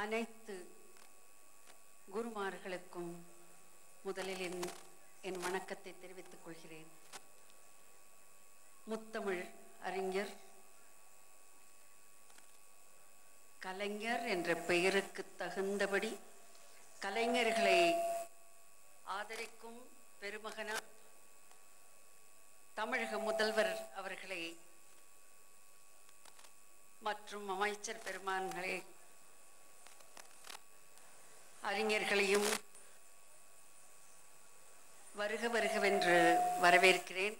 அனைத்து குருமார்களுக்கும் முதலில் என் என் வணக்கத்தை தெரிவித்துக் கொள்கிறேன் முத்தமிழ் அறிஞர் கலைஞர் என்ற பெயருக்கு தகுந்தபடி கலைஞர்களை ஆதரிக்கும் பெருமகனா தமிழக முதல்வர் அவர்களை மற்றும் அமைச்சர் பெருமான்களை அறிஞர்களையும் வருக வருகவென்று வரவேற்கிறேன்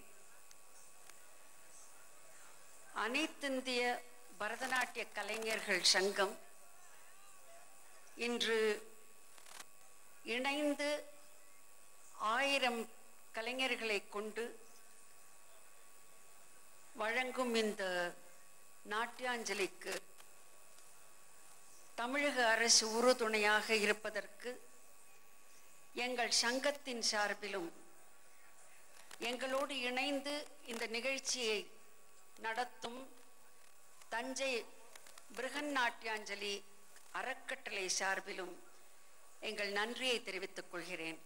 அனைத்திந்திய பரதநாட்டிய கலைஞர்கள் சங்கம் இன்று இணைந்து ஆயிரம் கலைஞர்களை கொண்டு வழங்கும் இந்த நாட்டியாஞ்சலிக்கு தமிழக அரசு உறுதுணையாக இருப்பதற்கு எங்கள் சங்கத்தின் சார்பிலும் எங்களோடு இணைந்து இந்த நிகழ்ச்சியை நடத்தும் தஞ்சை பிருகன் நாட்டியாஞ்சலி அறக்கட்டளை சார்பிலும் எங்கள் நன்றியை தெரிவித்துக் கொள்கிறேன்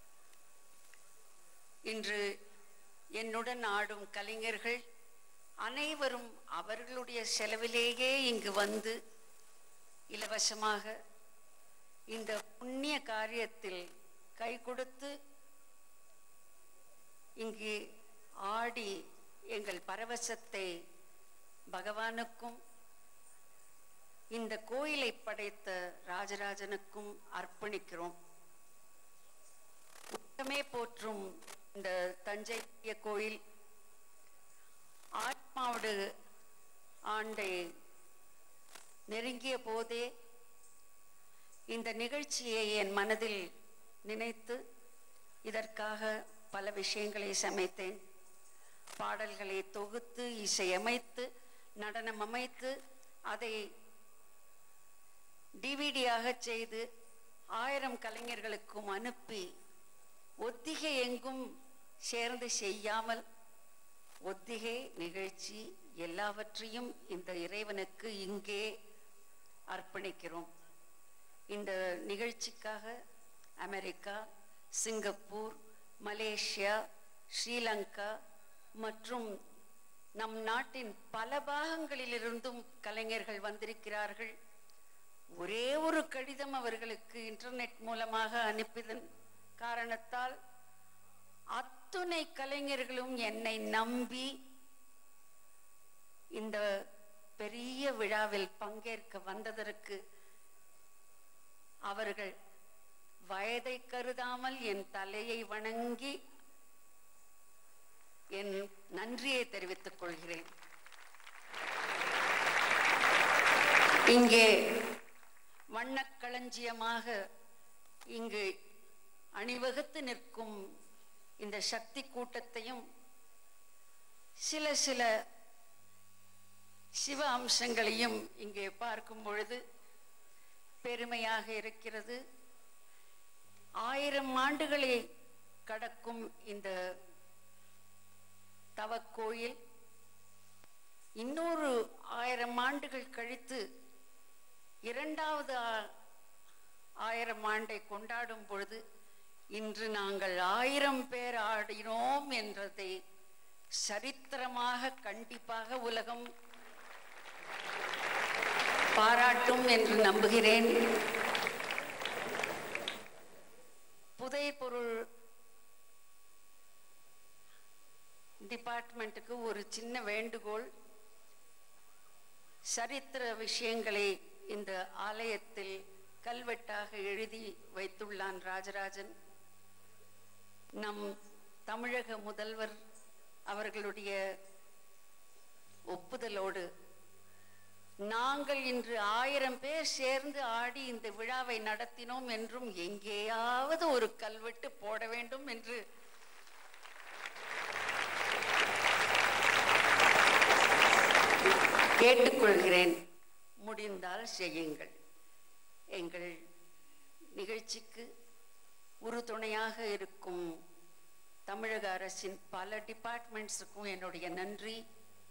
இன்று என்னுடன் ஆடும் கலைஞர்கள் அனைவரும் அவர்களுடைய செலவிலேயே இங்கு வந்து இலவசமாக இந்த புண்ணிய காரியத்தில் கை கொடுத்து இங்கு ஆடி எங்கள் பரவசத்தை பகவானுக்கும் இந்த கோயிலை படைத்த ராஜராஜனுக்கும் அர்ப்பணிக்கிறோம் உலகமே போற்றும் இந்த தஞ்சை பெரிய கோயில் ஆத்மாவோடு ஆண்டை நெருங்கிய போதே இந்த நிகழ்ச்சியை என் மனதில் நினைத்து இதற்காக பல விஷயங்களை சமைத்தேன் பாடல்களை தொகுத்து இசையமைத்து நடனம் அமைத்து அதை டிவிடியாக செய்து ஆயிரம் கலைஞர்களுக்கும் அனுப்பி ஒத்திகை எங்கும் சேர்ந்து செய்யாமல் ஒத்திகை நிகழ்ச்சி எல்லாவற்றையும் இந்த இறைவனுக்கு இங்கே அர்ப்பணிக்கிறோம் இந்த நிகழ்ச்சிக்காக அமெரிக்கா சிங்கப்பூர் மலேசியா ஸ்ரீலங்கா மற்றும் நம் நாட்டின் பல பாகங்களிலிருந்தும் கலைஞர்கள் வந்திருக்கிறார்கள் ஒரே ஒரு கடிதம் அவர்களுக்கு இன்டர்நெட் மூலமாக அனுப்பியதன் காரணத்தால் அத்துணை கலைஞர்களும் என்னை நம்பி இந்த பெரிய விழாவில் பங்கேற்க வந்ததற்கு அவர்கள் வயதை கருதாமல் என் தலையை வணங்கி என் நன்றியை தெரிவித்துக் கொள்கிறேன் இங்கே வண்ணக்களஞ்சியமாக இங்கு அணிவகுத்து நிற்கும் இந்த சக்தி கூட்டத்தையும் சில சில சிவ அம்சங்களையும் இங்கே பார்க்கும் பொழுது பெருமையாக இருக்கிறது ஆயிரம் ஆண்டுகளை கடக்கும் இந்த தவக்கோயில் இன்னொரு ஆயிரம் ஆண்டுகள் கழித்து இரண்டாவது ஆயிரம் ஆண்டை கொண்டாடும் பொழுது இன்று நாங்கள் ஆயிரம் பேர் ஆடினோம் என்றதை சரித்திரமாக கண்டிப்பாக உலகம் பாராட்டும் என்று நம்புகிறேன் புதை பொருள் டிபார்ட்மெண்ட்டுக்கு ஒரு சின்ன வேண்டுகோள் சரித்திர விஷயங்களை இந்த ஆலயத்தில் கல்வெட்டாக எழுதி வைத்துள்ளான் ராஜராஜன் நம் தமிழக முதல்வர் அவர்களுடைய ஒப்புதலோடு நாங்கள் இன்று ஆயிரம் பேர் சேர்ந்து ஆடி இந்த விழாவை நடத்தினோம் என்றும் எங்கேயாவது ஒரு கல்வெட்டு போட வேண்டும் என்று கேட்டுக்கொள்கிறேன் முடிந்தால் செய்யுங்கள் எங்கள் நிகழ்ச்சிக்கு உறுதுணையாக இருக்கும் தமிழக அரசின் பல டிபார்ட்மெண்ட்ஸுக்கும் என்னுடைய நன்றி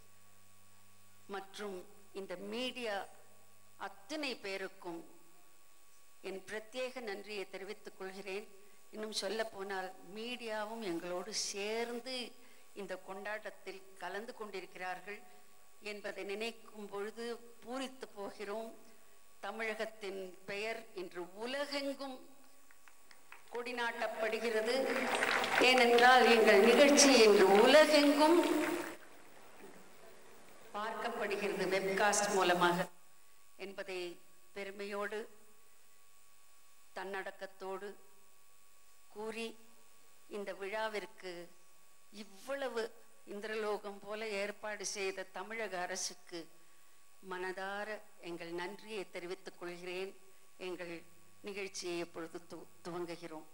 மற்றும் இந்த மீடியா அத்தனை பேருக்கும் என் பிரத்யேக நன்றியை தெரிவித்துக் கொள்கிறேன் இன்னும் சொல்ல போனால் மீடியாவும் எங்களோடு சேர்ந்து இந்த கொண்டாட்டத்தில் கலந்து கொண்டிருக்கிறார்கள் என்பதை நினைக்கும் பொழுது பூரித்து போகிறோம் தமிழகத்தின் பெயர் இன்று உலகெங்கும் கொடிநாட்டப்படுகிறது ஏனென்றால் எங்கள் நிகழ்ச்சி இன்று உலகெங்கும் பார்க்கப்படுகிறது வெப்காஸ்ட் மூலமாக என்பதை பெருமையோடு தன்னடக்கத்தோடு கூறி இந்த விழாவிற்கு இவ்வளவு இந்திரலோகம் போல ஏற்பாடு செய்த தமிழக அரசுக்கு மனதார எங்கள் நன்றியை தெரிவித்துக் கொள்கிறேன் எங்கள் நிகழ்ச்சியை எப்பொழுது து துவங்குகிறோம்